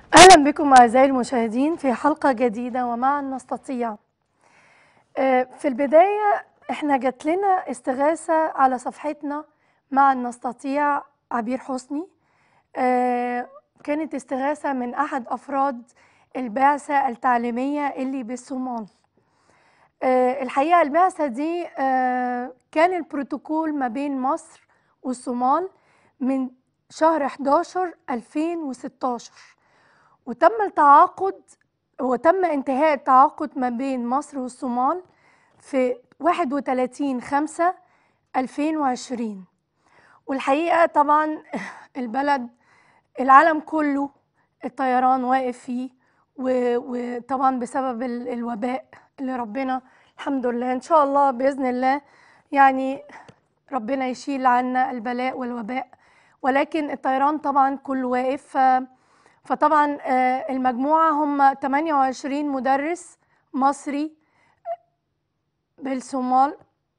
أهلا بكم أعزائي المشاهدين في حلقة جديدة ومعا نستطيع آه، في البداية احنا جات لنا استغاثة على صفحتنا معا نستطيع عبير حسني آه، كانت استغاثة من أحد أفراد البعثة التعليمية اللي بالصومال آه، الحقيقة البعثة دي آه، كان البروتوكول ما بين مصر والصومال من شهر 11 2016 وتم التعاقد وتم انتهاء التعاقد ما بين مصر والصومال في 31 5 2020 والحقيقة طبعا البلد العالم كله الطيران واقف فيه و- وطبعا بسبب ال- الوباء اللي ربنا الحمد لله ان شاء الله باذن الله يعني ربنا يشيل عنا البلاء والوباء ولكن الطيران طبعا كله واقف ف- فطبعا آه، المجموعه هم 28 مدرس مصري بالصومال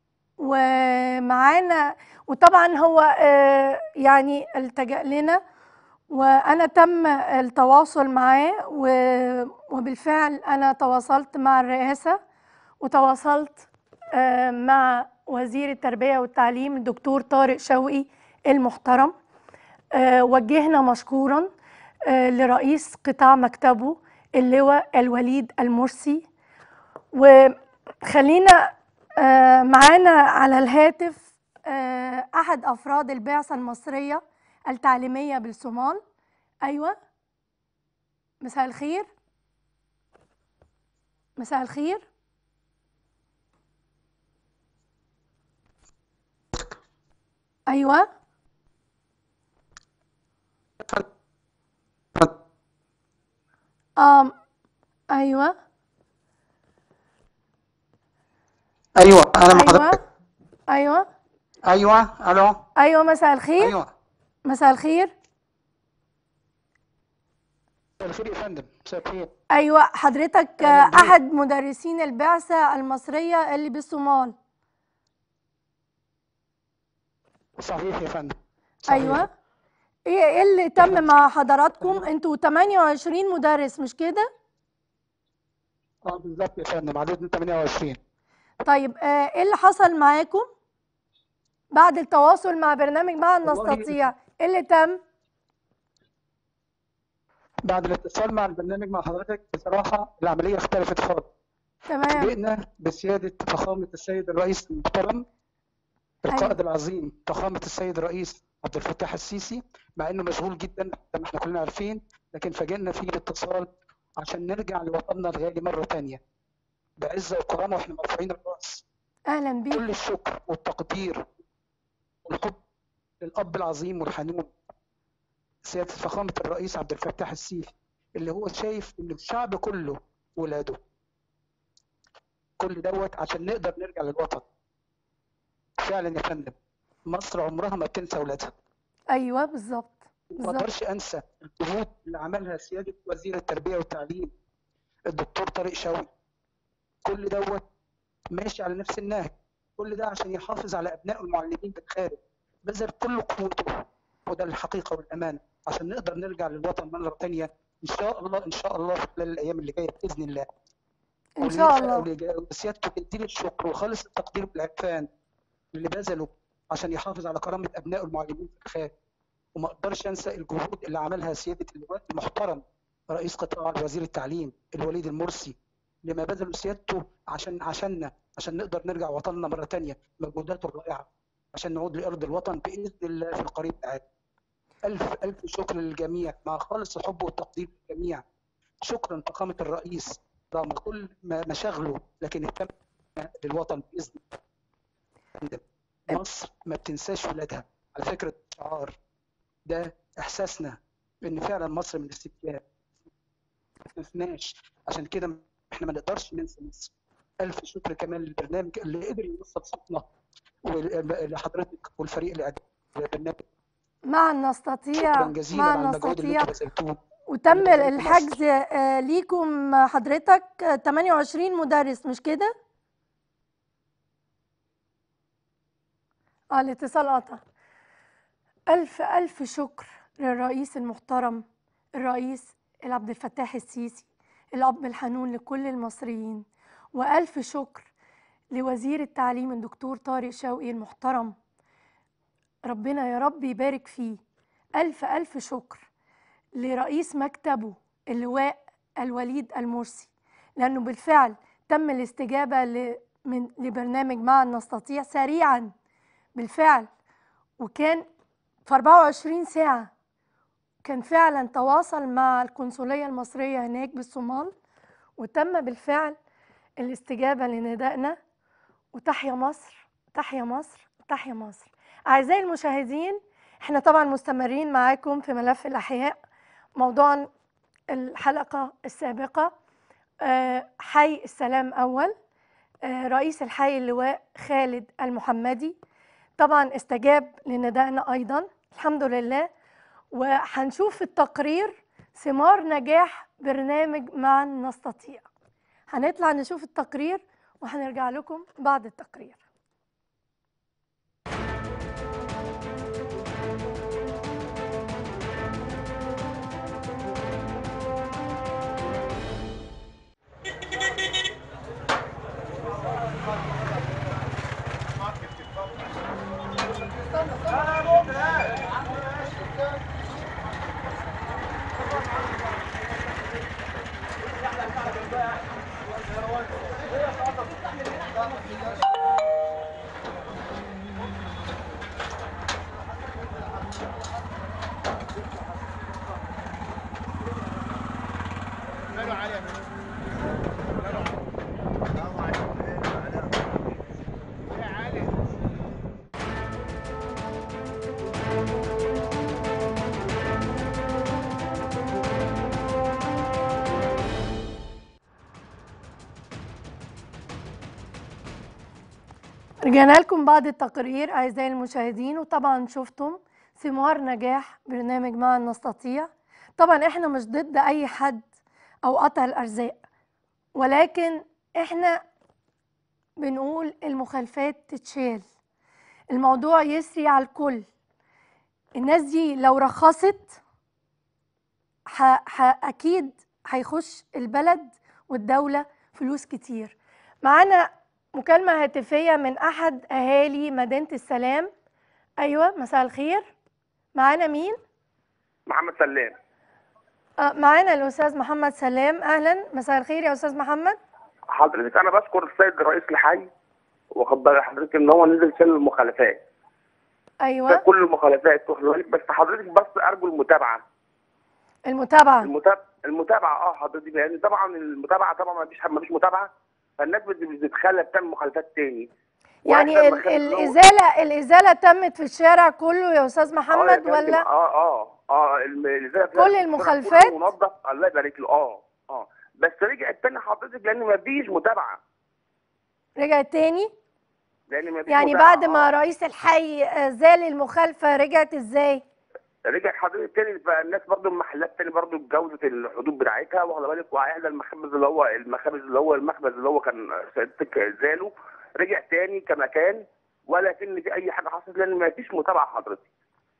ومعانا وطبعا هو آه، يعني التجأ لنا وانا تم التواصل معاه و- وبالفعل انا تواصلت مع الرئاسه وتواصلت آه، مع وزير التربيه والتعليم الدكتور طارق شوقي المحترم آه، وجهنا مشكورا آه، لرئيس قطاع مكتبه اللواء الوليد المرسي وخلينا آه، معانا على الهاتف آه، احد افراد البعثه المصريه التعليميه بالصومال ايوه مساء الخير مساء الخير ايوه ام ايوه ايوه انا مع ايوه حضرتك ايوه ايوه الو ايوه مساء الخير ايوه مساء الخير مساء الخير يا فندم مساء الخير ايوه حضرتك أهلاً آه، بيك. احد مدرسين البعثه المصريه اللي بالصومال صحيح يا فندم صحيح. ايوه ايه ايه اللي تم مع حضراتكم انتوا 28 مدرس مش كده اه بالظبط يا فندم عددنا 28 طيب آه، ايه اللي حصل معاكم بعد التواصل مع برنامج مع والله- نستطيع ايه اللي تم بعد الاتصال مع البرنامج مع حضرتك بصراحه العمليه اختلفت خالص تمام بدأنا بسياده فخامه السيد الرئيس المحترم القائد العظيم فخامه السيد الرئيس عبد الفتاح السيسي مع انه مشغول جدا زي ما احنا كلنا عارفين لكن فاجئنا فيه الاتصال عشان نرجع لوطننا الغالي مره ثانيه بعزه وكرامه واحنا مرفوعين الراس اهلا بيك كل الشكر والتقدير والحب للأب العظيم والحنون سيادة فخامة الرئيس عبد الفتاح السيسي اللي هو شايف إن الشعب كله ولاده كل دوت عشان نقدر نرجع للوطن فعلا يا فندم مصر عمرها ما بتنسى ولادها ايوه بالظبط ما بالظبط اقدرش انسى الجهود اللي عملها سياده وزير التربيه والتعليم الدكتور طارق شوقي كل دوت ماشي على نفس النهج كل ده عشان يحافظ على ابنائه المعلمين بالخارج بذل كل قوته وده الحقيقه والامان عشان نقدر نرجع للوطن مره ثانيه ان شاء الله ان شاء الله في خلال الايام اللي جايه باذن الله ان شاء الله وسيادته تديله الشكر وخالص التقدير بالعرفان اللي بذله عشان يحافظ على كرامه ابنائه المعلمين في الخارج وما اقدرش انسى الجهود اللي عملها سياده اللواء المحترم رئيس قطاع وزير التعليم الوليد المرسي لما بذلوا سيادته عشان عشاننا عشان نقدر نرجع وطننا مره تانية مجهوداته الرائعه عشان نعود لارض الوطن باذن الله في القريب العاجل. الف الف شكر للجميع مع خالص الحب والتقدير للجميع. شكرا فخامه الرئيس رغم كل ما- مشاغله لكن اهتم للوطن باذن الله. مصر ما بتنساش ولادها على فكره شعار ده احساسنا ان فعلا مصر من الاستكشاف ما تنسناش عشان كده احنا ما نقدرش ننسى مصر الف شكر كمان للبرنامج اللي قدر يوصل صوتنا ولحضرتك والفريق اللي قدم البرنامج مع نستطيع شكرا جزيلا مع على المجهود اللي نستطيع انتم بذلتوه وتم اللي بذلته الحجز آه، ليكم حضرتك آه، 28 مدرس مش كده؟ اه الاتصال قطع ألف ألف شكر للرئيس المحترم الرئيس العبد الفتاح السيسي الأب الحنون لكل المصريين وألف شكر لوزير التعليم الدكتور طارق شوقي المحترم ربنا يا رب يبارك فيه ألف ألف شكر لرئيس مكتبه اللواء الوليد المرسي لأنه بالفعل تم الاستجابة ل- من لبرنامج معا نستطيع سريعا بالفعل وكان في 24 ساعة كان فعلا تواصل مع القنصلية المصرية هناك بالصومال وتم بالفعل الاستجابة لندائنا وتحيا مصر تحيا مصر تحيا مصر أعزائي المشاهدين احنا طبعا مستمرين معاكم في ملف الأحياء موضوع الحلقة السابقة آه، حي السلام أول آه، رئيس الحي اللواء خالد المحمدي طبعا استجاب لندائنا أيضا الحمد لله وهنشوف في التقرير ثمار نجاح برنامج معا نستطيع هنطلع نشوف التقرير وهنرجع لكم بعد التقرير رجعنا لكم بعد التقرير أعزائي المشاهدين وطبعا شفتم ثمار نجاح برنامج معا نستطيع طبعا احنا مش ضد أي حد أو قطع الأرزاق ولكن احنا بنقول المخالفات تتشال الموضوع يسري على الكل الناس دي لو رخصت ح... ح... أكيد هيخش البلد والدولة فلوس كتير معانا مكالمة هاتفية من أحد أهالي مدينة السلام أيوة مساء الخير معانا مين؟ محمد سلام آه معانا الأستاذ محمد سلام أهلا مساء الخير يا أستاذ محمد حضرتك انا بشكر السيد رئيس الحي واخد بال حضرتك ان هو نزل شال المخالفات شال أيوة كل المخالفات واخد بالك بس حضرتك بس ارجو المتابعه المتابعة المتابعه المتابعه اه حضرتك لان طبعا المتابعه طبعا ما فيش ما فيش متابعه فالناس بت- بتتخلى بتعمل مخالفات تاني يعني وإحنا ال... المخالف اللي هو- الإزالة الإزالة تمت في الشارع كله يا أستاذ آه يا محمد فندم، ولا اه اه اه الم- اللي زي كل المخالفات؟ كله منظف الله يبارك له اه اه بس رجعت تاني حضرتك لان ما فيش متابعه رجعت تاني؟ لان ما فيش يعني متابعة. بعد ما آه. رئيس الحي آه، زال المخالفة رجعت إزاي؟ رجع حضرتك تاني فالناس برضو المحلات تاني برضو بجوزة الحدود بتاعتها واخد بالك وهيحدى المخبز اللي هو المخابز اللي هو المخبز اللي هو كان سيادتك زاله رجع تاني كمكان ولا كان في اي حاجه حصلت لان ما فيش متابعه حضرتك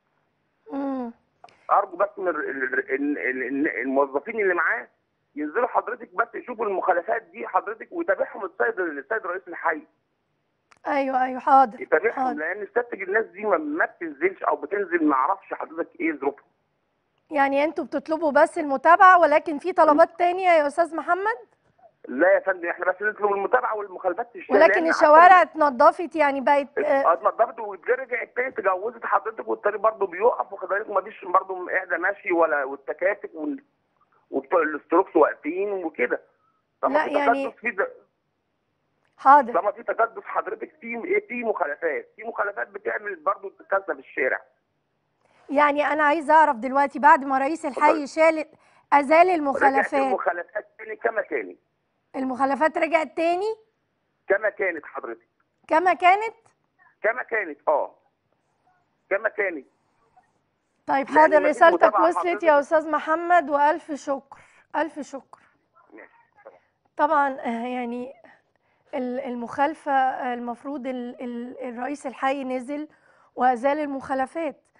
مم. ارجو بس من ال- ال- ال- ال- الموظفين اللي معاه ينزلوا حضرتك بس يشوفوا المخالفات دي حضرتك ويتابعهم السيد السيد رئيس الحي أيوة أيوة حاضر يتابعهم حاضر لان سيادتك الناس دي ما, ما بتنزلش او بتنزل ما اعرفش حضرتك ايه ظروفها يعني انتوا بتطلبوا بس المتابعة ولكن في طلبات تانية يا أستاذ محمد؟ لا يا فندم احنا بس نطلب المتابعه والمخالفات تشتغل ولكن الشوارع اتنضفت يعني بقت آه، اتنضفت ورجعت تاني تجوزت حضرتك والطريق برضه بيقف واخد بالك ومفيش برضه قاعده ماشي ولا والتكاتك وال- وبتوع الاستروكس واقفين وكده طالما لا في يعني- تكدس في د- حاضر طالما في تكدس حضرتك في ايه في مخالفات في مخالفات بتعمل برضه كارثه في الشارع يعني أنا عايزة أعرف دلوقتي بعد ما رئيس الحي شال أزال رجعت المخالفات المخالفات تاني كما كانت المخالفات رجعت تاني كما كانت حضرتك كما كانت؟ كما كانت اه كما كانت طيب لأن حاضر مفيش رسالتك متابعة وصلت حضرتك. يا أستاذ محمد وألف شكر ألف شكر ماشي طبعا آه، يعني ال- المخالفة آه، المفروض ال- ال- الرئيس الحي نزل وأزال المخالفات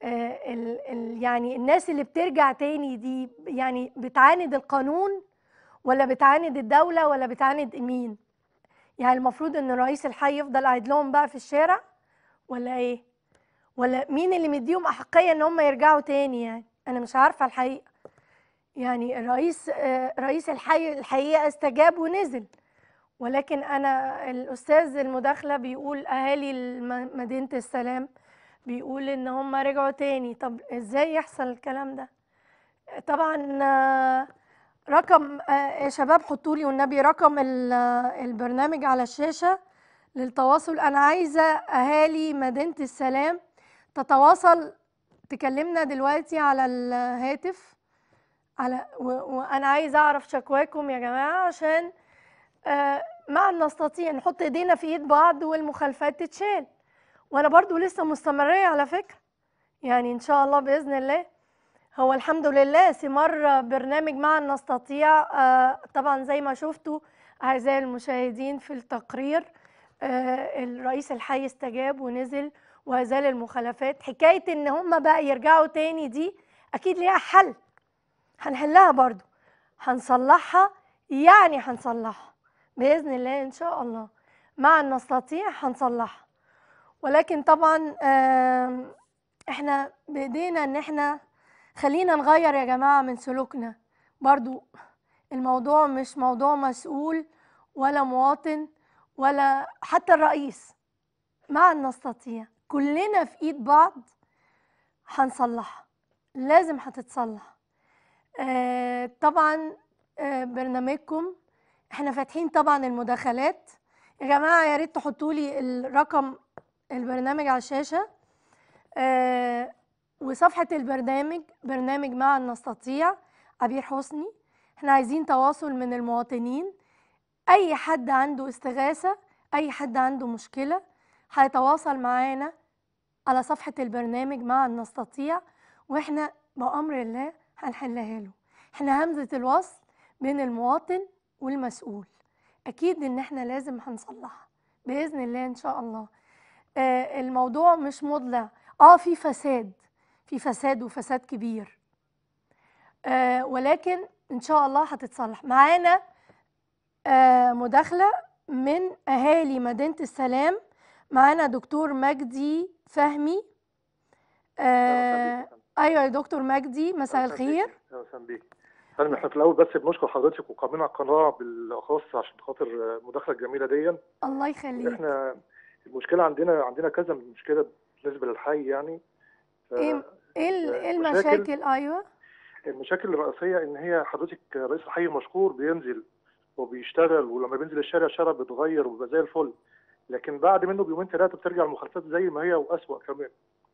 آه، ال ال يعني الناس اللي بترجع تاني دي يعني بتعاند القانون ولا بتعاند الدولة ولا بتعاند مين يعني المفروض ان رئيس الحي يفضل قاعد لهم بقى في الشارع ولا ايه ولا مين اللي مديهم احقية ان هم يرجعوا تاني يعني انا مش عارفة الحقيقة يعني الرئيس آه، رئيس الحي الحقيقة استجاب ونزل ولكن انا الاستاذ المداخله بيقول اهالي الم- مدينه السلام بيقول ان هم رجعوا تاني طب ازاي يحصل الكلام ده طبعا آه، رقم آه، يا شباب حطوا لي والنبي رقم ال- آه، البرنامج على الشاشه للتواصل انا عايزه اهالي مدينه السلام تتواصل تكلمنا دلوقتي على الهاتف على و- وانا عايزه اعرف شكواكم يا جماعه عشان آه، ما نستطيع نحط ايدينا في ايد بعض والمخالفات تتشال وانا برضو لسه مستمرية على فكرة يعني ان شاء الله باذن الله هو الحمد لله ثمار برنامج معا نستطيع آه، طبعا زي ما شفتوا اعزائي المشاهدين في التقرير آه، الرئيس الحي استجاب ونزل وازال المخالفات حكايه ان هم بقى يرجعوا تاني دي اكيد ليها حل هنحلها برضو هنصلحها يعني هنصلحها بإذن الله إن شاء الله مع نستطيع هنصلحها ولكن طبعا آم، احنا بإيدينا إن احنا خلينا نغير يا جماعة من سلوكنا برضو الموضوع مش موضوع مسؤول ولا مواطن ولا حتى الرئيس مع نستطيع كلنا في ايد بعض هنصلحها لازم هتتصلح آه طبعا آه برنامجكم احنا فاتحين طبعا المداخلات يا جماعه يا ريت تحطوا لي الرقم البرنامج على الشاشه آه وصفحه البرنامج برنامج معا نستطيع عبير حسني احنا عايزين تواصل من المواطنين اي حد عنده استغاثه اي حد عنده مشكله هيتواصل معانا على صفحه البرنامج معا نستطيع واحنا بامر الله هنحلها له احنا همزه الوصل بين المواطن والمسؤول اكيد ان احنا لازم هنصلحها باذن الله ان شاء الله آه الموضوع مش مضلع اه في فساد في فساد وفساد كبير آه ولكن ان شاء الله هتتصلح معانا آه مداخله من اهالي مدينه السلام معانا دكتور مجدي فهمي آه ايوه يا دكتور مجدي مساء الخير اهلا وسهلا بيك فندم احنا في الاول بس بنشكر حضرتك وقامنا القناه بالاخص عشان خاطر المداخله الجميله دي الله يخليك احنا المشكله عندنا عندنا كذا مشكله بالنسبه للحي يعني ف- ايه ايه ال- إيه مشاكل. المشاكل ايوه المشاكل الرئيسيه ان هي حضرتك رئيس الحي مشكور بينزل وبيشتغل ولما بينزل الشارع الشارع بيتغير وبيبقى زي الفل لكن بعد منه بيومين ثلاثه بترجع المخالفات زي ما هي واسوأ كمان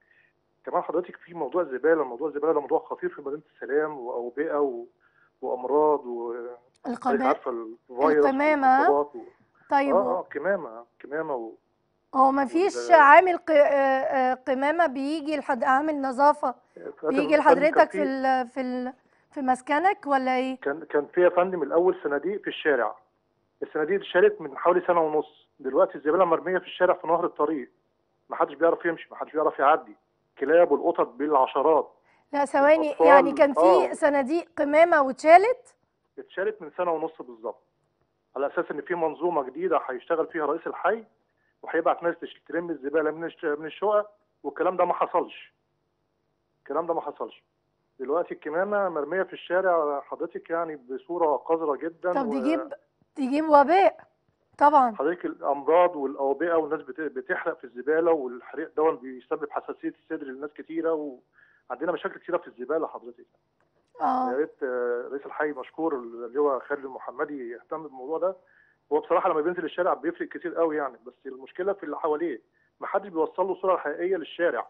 كمان حضرتك في موضوع الزباله موضوع الزباله ده موضوع خطير في مدينه السلام واوبئه و... وامراض و حضرتك القمامة عارفه الفيروس القمامة، ها؟ والميكروبات و... طيب اه اه كمامه كمامه و... هو ما فيش وال- عامل ق- آه، آه، قمامة بيجي لحد عامل نظافة بيجي فندم- فندم كان لحضرتك في في ال في ال في مسكنك ولا ايه؟ كان كان في يا فندم الاول صناديق في الشارع الصناديق دي اتشالت من حوالي سنه ونص دلوقتي الزباله مرميه في الشارع في نهر الطريق ما حدش بيعرف يمشي ما حدش بيعرف يعدي كلاب والقطط بالعشرات لا ثواني الأطفال، يعني كان في آه. صناديق قمامة واتشالت؟ اتشالت من سنه ونص بالظبط على اساس ان في منظومه جديده هيشتغل فيها رئيس الحي وهيبعت ناس تش- تلم الزباله من الش- من الشقق والكلام ده ما حصلش الكلام ده ما حصلش دلوقتي الكمامه مرميه في الشارع حضرتك يعني بصوره قذره جدا طب و- تجيب تجيب وباء طبعا حضرتك الامراض والاوبئه والناس بت- بتحرق في الزباله والحريق ده بيسبب حساسيه الصدر لناس كتيره وعندنا مشاكل كتيره في الزباله حضرتك يا اه ريت آه، رئيس الحي مشكور اللي هو خالد المحمدي يهتم بالموضوع ده هو بصراحه لما بينزل الشارع بيفرق كتير قوي يعني بس المشكله في اللي حواليه ما حدش بيوصل له الصوره الحقيقيه للشارع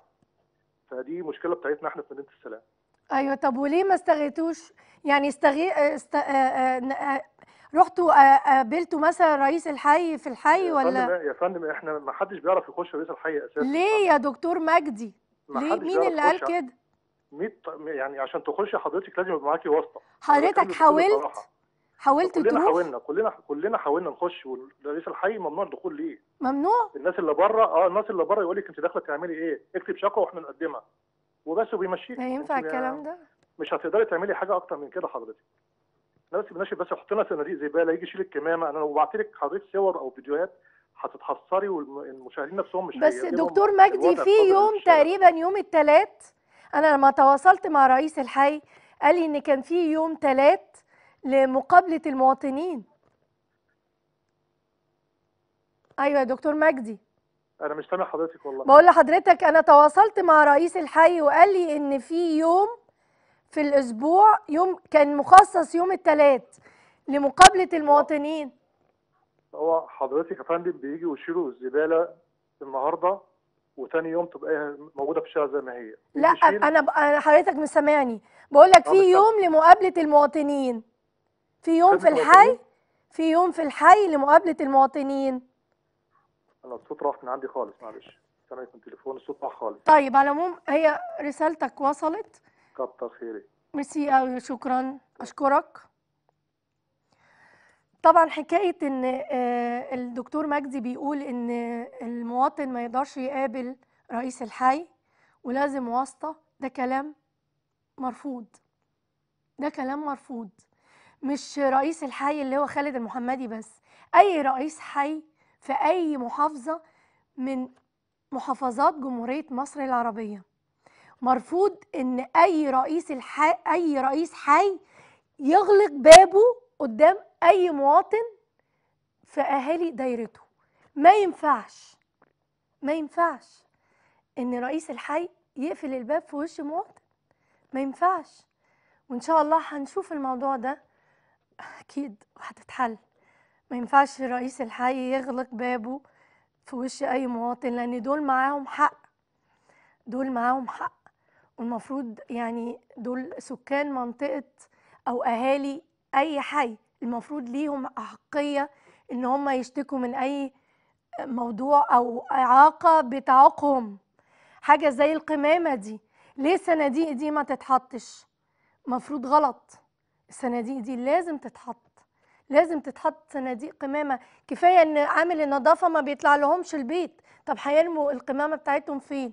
فدي مشكله بتاعتنا احنا في مدينه السلام ايوه طب وليه ما استغيتوش يعني استغي است... آه، آه، ن- آه، رحتوا آه، قابلتوا مثلا رئيس الحي في الحي يا ولا فندم يا فندم احنا ما حدش بيعرف يخش رئيس الحي اساسا ليه يا دكتور مجدي؟ ما ليه حدش مين بيعرف اللي قال يخش. كده؟ 100 يعني عشان تخشي حضرتك لازم يبقى معاكي واسطه حضرتك بكلم بكل حاولت صراحة. حاولت كلنا تروح حاولنا كلنا كلنا حاولنا نخش ورئيس الحي ممنوع الدخول ليه ممنوع الناس اللي بره اه الناس اللي بره يقول لك انت داخله تعملي ايه اكتب شكوى واحنا نقدمها وبس وبيمشيك لا ينفع انت الكلام ده مش هتقدري تعملي حاجه اكتر من كده حضرتك لا بس بناشي بس يحط لنا صناديق زباله يجي يشيل الكمامه انا لو بعت لك حضرتك صور او فيديوهات هتتحسري والمشاهدين نفسهم مش بس هيقدروا دكتور الوضع مجدي في القادم يوم في الشارع. تقريبا يوم الثلاث انا لما تواصلت مع رئيس الحي قال لي ان كان في يوم ثلاث لمقابله المواطنين ايوه يا دكتور مجدي انا مش سامع حضرتك والله بقول لحضرتك انا تواصلت مع رئيس الحي وقال لي ان في يوم في الاسبوع يوم كان مخصص يوم الثلاث لمقابله المواطنين هو حضرتك يا فندم بيجي ويشيلوا الزباله النهارده وتاني يوم تبقى هي موجوده في الشارع زي ما هي لا يجي يشيل- انا أنا حضرتك مش سامعني بقول لك آه، في بالظبط. يوم لمقابله المواطنين في يوم في خدمة الحي المواطنين؟ في يوم في الحي لمقابله المواطنين انا الصوت راح من عندي خالص معلش سامعك من تليفون الصوت راح خالص طيب على العموم هي رسالتك وصلت كتر خيرك ميرسي قوي شكرا اشكرك طبعا حكايه ان آه، الدكتور مجدي بيقول ان المواطن ما يقدرش يقابل رئيس الحي ولازم واسطه ده كلام مرفوض ده كلام مرفوض مش رئيس الحي اللي هو خالد المحمدي بس اي رئيس حي في اي محافظه من محافظات جمهوريه مصر العربيه مرفوض ان اي رئيس الحي اي رئيس حي يغلق بابه قدام اي مواطن في اهالي دايرته ما ينفعش ما ينفعش ان رئيس الحي يقفل الباب في وش مواطن ما ينفعش وان شاء الله هنشوف الموضوع ده اكيد وهتتحل ما ينفعش رئيس الحي يغلق بابه في وش اي مواطن لان دول معاهم حق دول معاهم حق والمفروض يعني دول سكان منطقة أو أهالي أي حي المفروض ليهم أحقية إن هم يشتكوا من أي موضوع أو إعاقة بتعوقهم حاجة زي القمامة دي ليه الصناديق دي ما تتحطش مفروض غلط الصناديق دي لازم تتحط لازم تتحط صناديق قمامة كفاية إن عامل النظافة ما بيطلع لهمش البيت طب هيرموا القمامة بتاعتهم فين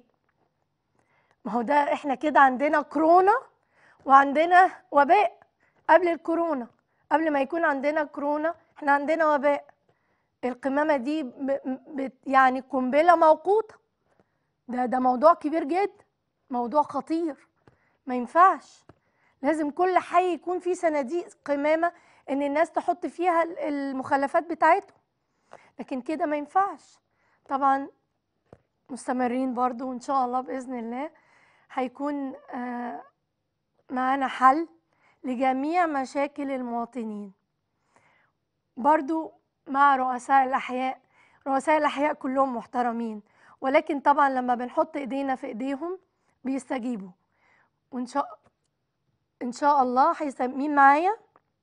ما هو ده احنا كده عندنا كورونا وعندنا وباء قبل الكورونا قبل ما يكون عندنا كورونا احنا عندنا وباء القمامة دي ب... ب... يعني قنبلة موقوتة ده ده موضوع كبير جدا موضوع خطير ما ينفعش لازم كل حي يكون فيه صناديق قمامة ان الناس تحط فيها ال- المخلفات بتاعتهم لكن كده ما ينفعش طبعا مستمرين برضو وان شاء الله باذن الله هيكون آه، معانا حل لجميع مشاكل المواطنين برضو مع رؤساء الأحياء رؤساء الأحياء كلهم محترمين ولكن طبعا لما بنحط إيدينا في إيديهم بيستجيبوا وإن شاء إن شاء الله هيستجيب مين معايا؟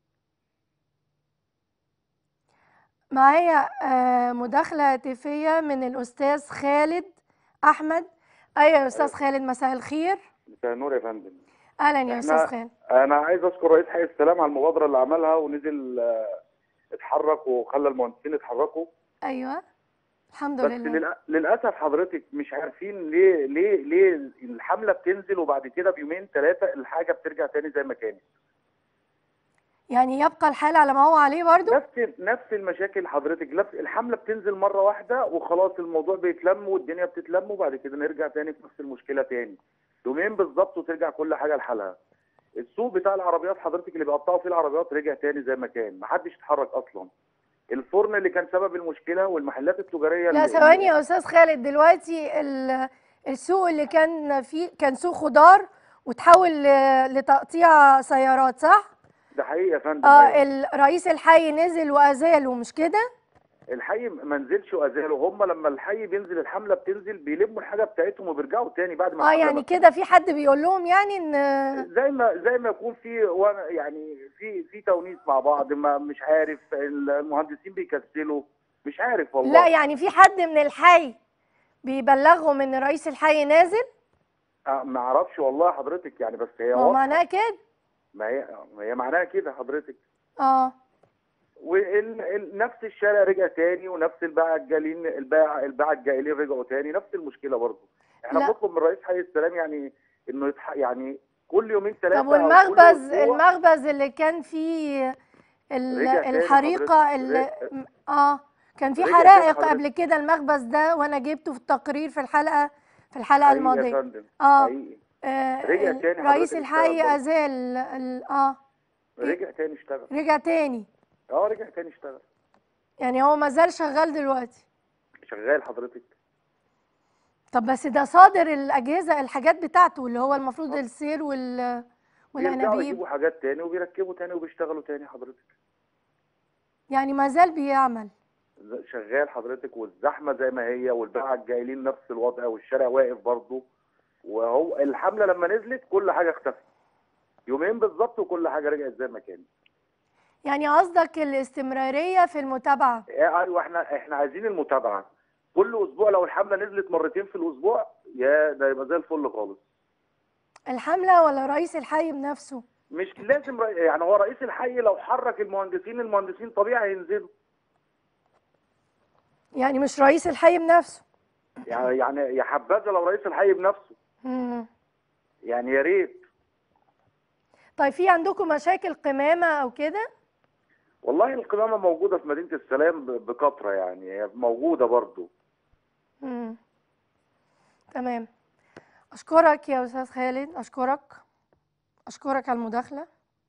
معايا آه، مداخلة هاتفية من الأستاذ خالد أحمد أيوة يا أستاذ خالد مساء الخير مساء النور يا فندم أهلا يا إحنا- أستاذ خالد انا عايز اشكر رئيس حي السلام على المبادره اللي عملها ونزل آه، اتحرك وخلى المهندسين يتحركوا أيوة الحمد بس لله للأ- للاسف حضرتك مش عارفين ليه ليه ليه الحمله بتنزل وبعد كده بيومين ثلاثه الحاجه بترجع تاني زي ما كانت يعني يبقى الحال على ما هو عليه برضو نفس نفس المشاكل حضرتك نفس الحمله بتنزل مره واحده وخلاص الموضوع بيتلم والدنيا بتتلم وبعد كده نرجع تاني في نفس المشكله تاني يومين بالظبط وترجع كل حاجه لحالها السوق بتاع العربيات حضرتك اللي بيقطعوا فيه العربيات رجع تاني زي ما كان محدش اتحرك اصلا الفرن اللي كان سبب المشكله والمحلات التجاريه لا اللي- ثواني يا أستاذ خالد دلوقتي ال- السوق اللي كان فيه كان سوق خضار وتحول ل- لتقطيع سيارات صح؟ ده حقيقي يا فندم اه أيوة. ال- رئيس الحي نزل وأزاله مش كده؟ الحي ما نزلش وازاله هم لما الحي بينزل الحمله بتنزل بيلموا الحاجه بتاعتهم وبيرجعوا تاني بعد ما اه الحملة يعني ما كده في حد بيقول لهم يعني ان زي ما زي ما يكون في وانا يعني في في تونيس مع بعض ما مش عارف المهندسين بيكسلوا مش عارف والله لا يعني في حد من الحي بيبلغهم ان رئيس الحي نازل آه، ما اعرفش والله حضرتك يعني بس هي ما هو واضحة. معناه كده ما هي ما هي معناها كده حضرتك اه ونفس الشارع رجع تاني ونفس الباعة الجايين الباعة الباعة الجائلين رجعوا تاني نفس المشكله برضه احنا لا. بنطلب من رئيس حي السلام يعني انه يتح... يعني كل يومين ثلاثه طب والمخبز المخبز اللي كان فيه ال- رجع تاني الحريقة حضرتك. اللي اه كان في رجع تاني حرائق حضرتك. قبل كده المخبز ده وانا جبته في التقرير في الحلقة في الحلقة يا الماضية فندم اه حقيقي آه، رجع ال- تاني رئيس حضرتك الحي اشتغل برضه. أزال ال- اه رجع تاني اشتغل رجع تاني اه رجع تاني اشتغل يعني هو ما زال شغال دلوقتي شغال حضرتك طب بس ده صادر الأجهزة الحاجات بتاعته اللي هو المفروض السير وال بيرجعوا والأنابيب يجيبوا حاجات تاني وبيركبوا تاني وبيشتغلوا تاني حضرتك يعني ما زال بيعمل ز- شغال حضرتك والزحمه زي ما هي والباعة الجايلين نفس الوضع والشارع واقف برضه وهو الحمله لما نزلت كل حاجه اختفت يومين بالظبط وكل حاجه رجعت زي ما كانت يعني قصدك الاستمرارية في المتابعة إيه، ايوه احنا احنا عايزين المتابعه كل اسبوع لو الحمله نزلت مرتين في الاسبوع يا ده يبقى زي الفل خالص الحملة ولا رئيس الحي بنفسه مش لازم رئي... يعني هو رئيس الحي لو حرك المهندسين المهندسين طبيعي هينزلوا يعني مش رئيس الحي بنفسه يعني يعني يا حبذا لو رئيس الحي بنفسه مم. يعني يا ريت طيب في عندكم مشاكل قمامة أو كده والله القمامه موجوده في مدينه السلام ب- بكثره يعني هي موجوده برضو مم. تمام أشكرك يا أستاذ خالد أشكرك أشكرك على المداخلة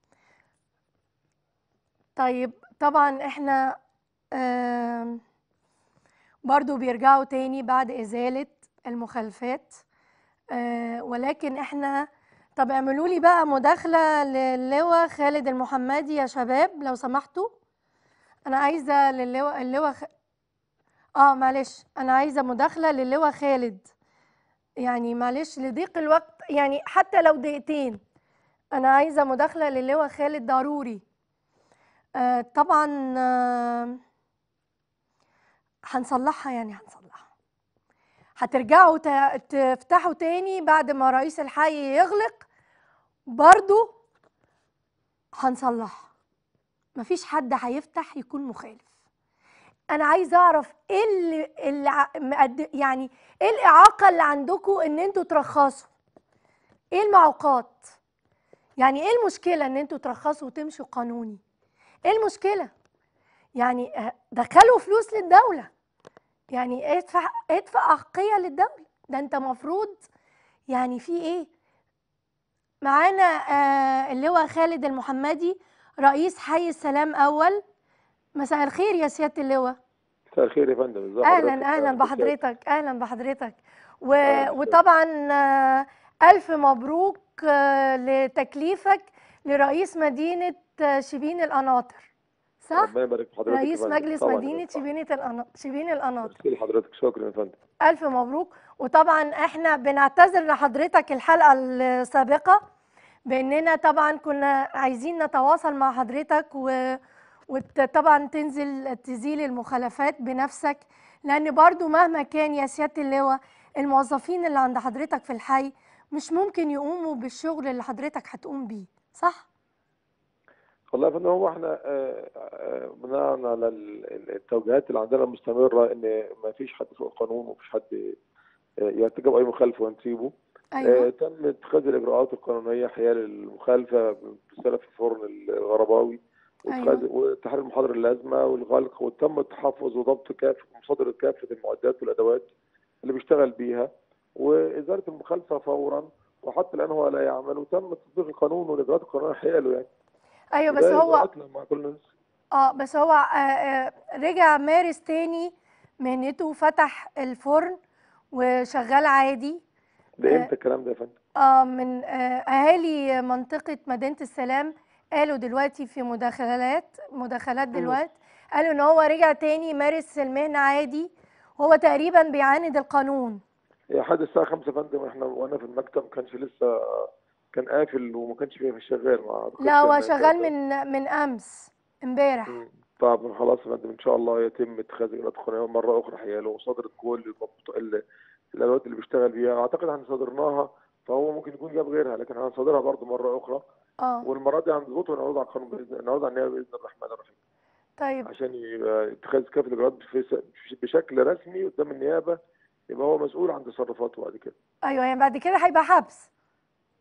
طيب طبعا إحنا آم، برضو بيرجعوا تاني بعد إزالة المخالفات آه، ولكن إحنا طب اعملوا لي بقى مداخلة للواء خالد المحمدي يا شباب لو سمحتوا أنا عايزة للواء اللواء خ... اه معلش انا عايزه مداخله للواء خالد يعني معلش لضيق الوقت يعني حتى لو دقيقتين انا عايزه مداخله للواء خالد ضروري آه طبعا آه هنصلحها يعني هنصلحها هترجعوا ت- تفتحوا تاني بعد ما رئيس الحي يغلق برضو هنصلحها مفيش حد هيفتح يكون مخالف انا عايزه اعرف ايه اللي, اللي ع- مقد- يعني ايه الاعاقه اللي عندكم ان انتوا ترخصوا ايه المعوقات يعني ايه المشكله ان انتوا ترخصوا وتمشوا قانوني ايه المشكله يعني آه، دخلوا فلوس للدوله يعني ادفع ادفع احقيه للدوله ده انت مفروض يعني في ايه معانا آه اللواء خالد المحمدي رئيس حي السلام اول مساء الخير يا سياده اللواء مساء الخير يا فندم ازي اهلا حضرتك؟ اهلا بك. بحضرتك اهلا بحضرتك و... أهلاً بك. وطبعا آه، الف مبروك آه، لتكليفك لرئيس مدينه آه، شبين القناطر صح ربنا يبارك في حضرتك يا رئيس فندم. مجلس طبعاً يا مدينه فندم. شبين القناطر شبين القناطر ميرسي لحضرتك شكرا يا فندم ألف مبروك وطبعا احنا بنعتذر لحضرتك الحلقة السابقة بأننا طبعا كنا عايزين نتواصل مع حضرتك و... وطبعا تنزل تزيل المخالفات بنفسك لأن برضو مهما كان يا سيادة اللواء الموظفين اللي عند حضرتك في الحي مش ممكن يقوموا بالشغل اللي حضرتك هتقوم بيه صح؟ والله يا فندم هو احنا آه، آه، بناء على ال- ال- التوجيهات اللي عندنا المستمره ان ما فيش حد فوق القانون ومفيش حد آه، يرتكب اي مخالفه ونسيبه آه، أيوه تم اتخاذ الاجراءات القانونيه حيال المخالفه بسبب في فرن الغرباوي واتخاذ أيوه وتحرير المحاضر اللازمه والغلق وتم التحفظ وضبط كافه مصادر كافه المعدات والادوات اللي بيشتغل بيها وازاله المخالفه فورا وحتى الان هو لا يعمل وتم تطبيق القانون والاجراءات القانونيه حياله يعني أيوه بس وده هو إجراءاتنا مع كل الناس اه بس هو آه آه رجع مارس تاني مهنته وفتح الفرن وشغال عادي ده امتى الكلام ده يا فندم؟ اه من آه اهالي منطقة مدينة السلام قالوا دلوقتي في مداخلات مداخلات دلوقتي قالوا ان هو رجع تاني يمارس المهنة عادي هو تقريبا بيعاند القانون هي لحد الساعه 5 يا فندم احنا وانا في المكتب ما كانش لسه كان قافل وما كانش فيه شغال ما أعتقدش لا هو إن شغال كان- من من امس امبارح مم. طبعا خلاص يا فندم ان شاء الله يتم اتخاذ اجراءات قانونيه مره اخرى حياله وصدر كل المبط- ال- الادوات اللي بيشتغل بيها اعتقد احنا صدرناها فهو ممكن يكون جاب غيرها لكن هنصادرها برضه مره اخرى اه والمره دي هنضبطه ونعرض على القانون باذن نعرض على النيابه باذن الرحمن الرحيم طيب عشان يبقى اتخاذ كافه الاجراءات في- بشكل رسمي قدام النيابه يبقى هو مسؤول عن تصرفاته بعد كده ايوه يعني بعد كده هيبقى حبس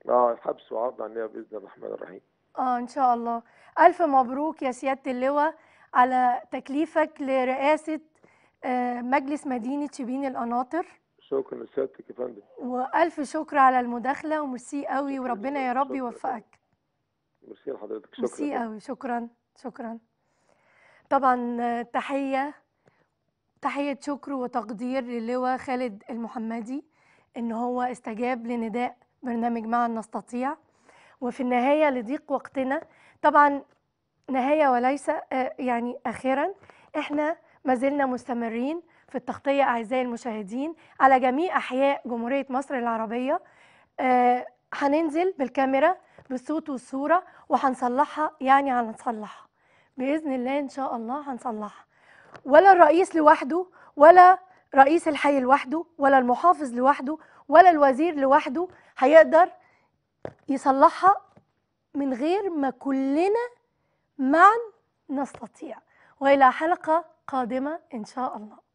اه حبس وعرض على النيابه باذن الرحمن الرحيم اه ان شاء الله الف مبروك يا سياده اللواء على تكليفك لرئاسه آه، مجلس مدينه شبين القناطر شكرا لسيادتك يا فندم والف شكر على المداخله وميرسي قوي شكراً وربنا جزيلاً. يا رب شكراً. يوفقك ميرسي لحضرتك شكرا ميرسي يا فندم. قوي شكرا شكرا طبعا آه، تحيه تحيه شكر وتقدير للواء خالد المحمدي ان هو استجاب لنداء برنامج معا نستطيع وفي النهايه لضيق وقتنا طبعا نهايه وليس آه، يعني اخيرا احنا ما زلنا مستمرين في التغطيه اعزائي المشاهدين على جميع احياء جمهوريه مصر العربيه آه، هننزل بالكاميرا بالصوت والصوره وهنصلحها يعني هنصلحها باذن الله ان شاء الله هنصلحها ولا الرئيس لوحده ولا رئيس الحي لوحده ولا المحافظ لوحده ولا الوزير لوحده هيقدر يصلحها من غير ما كلنا معا نستطيع والى حلقه قادمه ان شاء الله